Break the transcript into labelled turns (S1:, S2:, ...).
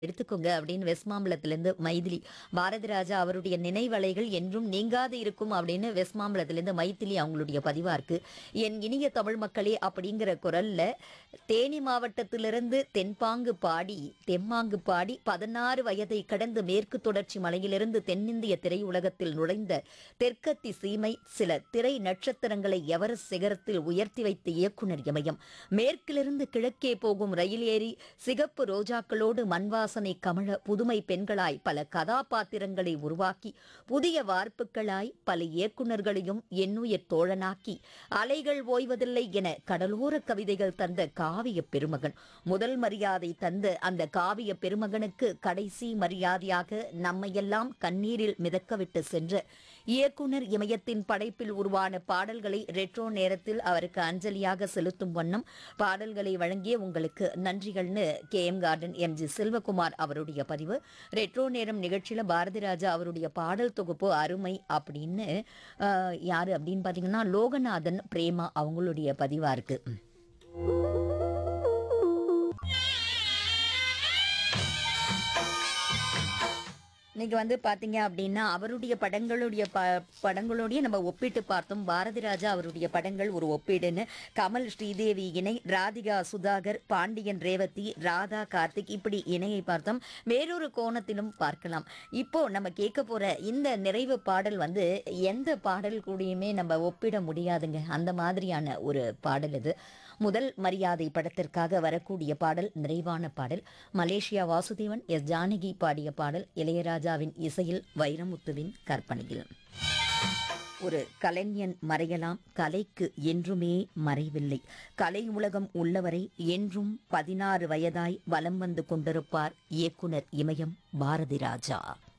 S1: எடுத்துக்கோங்க அப்படின்னு வெஸ்ட் மாம்பலத்திலிருந்து மைதிலி பாரதி ராஜா அவருடைய நினைவலைகள் என்றும் நீங்காது இருக்கும் அப்படின்னு வெஸ்ட் மாம்பலத்திலிருந்து மைதிலி அவங்களுடைய பதிவா இருக்கு என் இனிய தமிழ் மக்களே அப்படிங்கிற குரல்ல தேனி மாவட்டத்திலிருந்து தென்பாங்கு பாடி தெம்மாங்கு பாடி பதினாறு வயதை கடந்து மேற்கு தொடர்ச்சி மலையிலிருந்து தென்னிந்திய திரையுலகத்தில் நுழைந்த தெற்கத்தி சீமை சில திரை நட்சத்திரங்களை எவரெஸ்ட் சிகரத்தில் உயர்த்தி வைத்த இயக்குனர் இமயம் மேற்கிலிருந்து கிழக்கே போகும் ரயில் ஏறி சிகப்பு ரோஜாக்களோடு மண்வாசனை கமழ புதுமை பெண்களாய் பல கதாபாத்திரங்களை உருவாக்கி புதிய வார்ப்புகளாய் பல இயக்குனர்களையும் எண்ணுயிர் தோழனாக்கி அலைகள் ஓய்வதில்லை என கடலோர கவிதைகள் தந்த காவிய பெருமகன் முதல் மரியாதை தந்த அந்த காவிய பெருமகனுக்கு கடைசி மரியாதையாக நம்மையெல்லாம் கண்ணீரில் மிதக்கவிட்டு சென்ற இயக்குனர் இமயத்தின் படைப்பில் உருவான பாடல்களை ரெட்ரோ நேரத்தில் அவருக்கு அஞ்சலியாக செலுத்தும் வண்ணம் பாடல்களை வழங்கிய உங்களுக்கு நன்றிகள்னு K M garden M G Selvakumar அவருடைய பதிவு ரெட்ரோ நேரம் நிகழ்ச்சியில பாரதி ராஜா அவருடைய பாடல் தொகுப்பு அருமை அப்படின்னு ஆஹ், யாரு அப்படின்னு பாத்தீங்கன்னா லோகநாதன் பிரேமா அவங்களுடைய பதிவா இருக்கு இன்னைக்கு வந்து பாத்தீங்க அப்படின்னா அவருடைய படங்களுடைய ப படங்களோடய நம்ம ஒப்பிட்டு பார்த்தோம் பாரதி ராஜா அவருடைய படங்கள் ஒரு ஒப்பீடுன்னு கமல் ஸ்ரீதேவி இணை ராதிகா சுதாகர் பாண்டியன் ரேவதி ராதா கார்த்திக் இப்படி இணையை பார்த்தோம் வேறொரு கோணத்திலும் பார்க்கலாம் இப்போ நம்ம கேட்க போற இந்த நிறைவு பாடல் வந்து எந்த பாடல் கூடயுமே நம்ம ஒப்பிட முடியாதுங்க அந்த மாதிரியான ஒரு பாடல் இது முதல் மரியாதை படத்திற்காக வரக்கூடிய பாடல் நிறைவான பாடல் மலேசியா வாசுதேவன் எஸ் ஜானகி பாடிய பாடல் இளையராஜாவின் இசையில் வைரமுத்துவின் கற்பனையில் ஒரு கலைஞன் மறையலாம் கலைக்கு என்றுமே மறைவில்லை கலை உலகம் உள்ளவரை என்றும் பதினாறு வயதாய் வலம் வந்து கொண்டிருப்பார் இயக்குனர் இமயம் பாரதி ராஜா